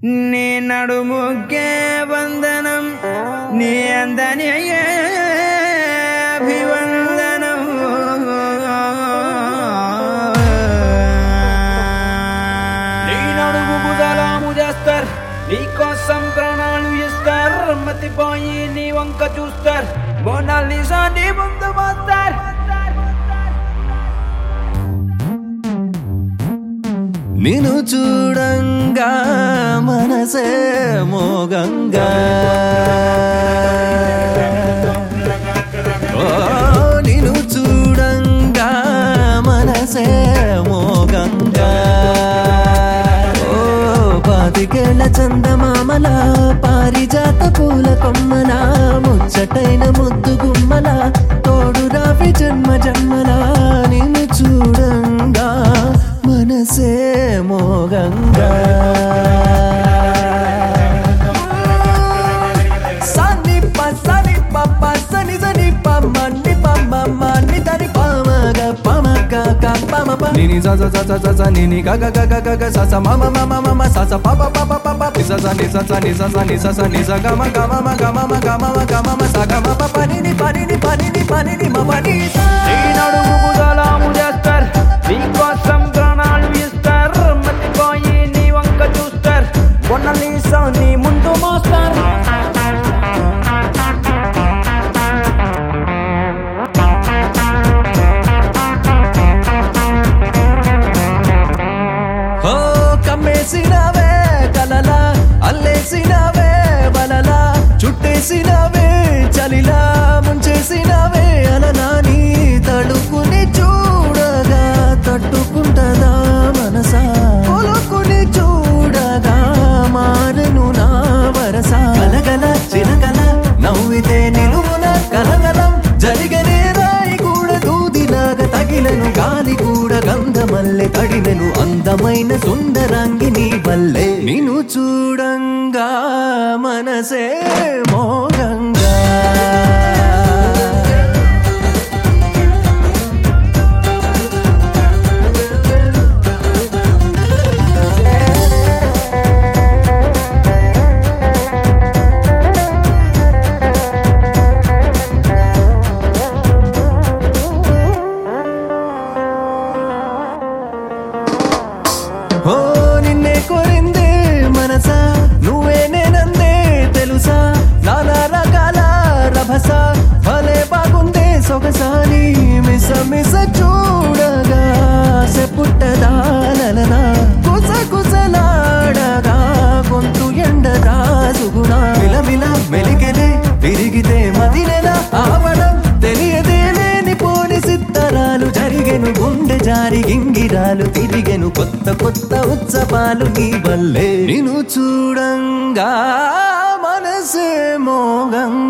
నీ నడుముకే వందనం నీ అందని అభివందనం నీ నడుముకు సలాము చేస్తారు నీకోసం ప్రాణాలు ఇస్తారు మతిపోయి నీ వంక చూస్తారు బోనాలిసా నీ ముందు పోస్తారు నిన్ను చూడంగా మనసే మోగంగా ఓ నిన్ను చూడంగా మనసే మోగంగా ఓ పాతికేళ్ల చందమామల పారిజాత పూల కొమ్మల ముచ్చటైన ముద్దు గుమ్మల తోడు రావి జన్మ జన్మల నిన్ను చూడంగా మనసే మోగంగా సని ప సని ప ప సని సని ప మని ప మ మ ని దని ప మ గ ప మ గ గ ప మ ప ని ని స స స స స స ని ని గ గ గ గ గ గ స స మ మ మ మ మ మ స స ప ప ప ప ప ప ని స స ని స స ని స స ని స స ని స గ మ గ మ మ గ మ మ గ మ మ గ మ మ స గ మ ప ప ని ని ప ని ని ప ని ని ప ని ని మ ప ని స నీ నడుముకు సలాము చేస్తారు నీకోసం ప్రాణాలు ఇస్తారు మతిపోయి నీ వంక చూస్తారు బోనాలిసా నీ ముందు మోస్తారు ఓ కమ్మేసినవే కలలా అల్లేసినవే బలలా చుట్టేసినవే చలిలా ముంచేసినవే అలలా నీ తడుకుని చూడగా తట్టుకుంటదా మనసా కొలుకుని చూడగా మారను నా వరస కలగల చిలకల నవ్వితే నిలువున కలగలం జరిగనే రాయి కూడా దూదిలాగా తగిలను గాలి కూడా గంధమల్లె తడినెను అందమైన సుందరాంగిని వల్లే నిన్ను చూడంగా మనసే మోగంగా ఓ నిన్నే కోరిందే మనసా నువ్వే నేనందే తెలుసా నానా రకాల రభస భలే బాగుందే సొగసాని మిస మిస చూడగా సెపుట్టదా లలనా కుస కుసలాడగా గొంతు ఎండదా సుగుణా మిలమిల మెలికెలే తిరిగితే మదినెలా ఆవడం తెలియదే లేని పోని సిత్తరాలు జరిగెను గుండె జారి గింగిరాలు తిరిగెను కొత్త కొత్త ఉత్సవాలు నీ వల్లే నిన్ను చూడంగా మనసే మోగంగా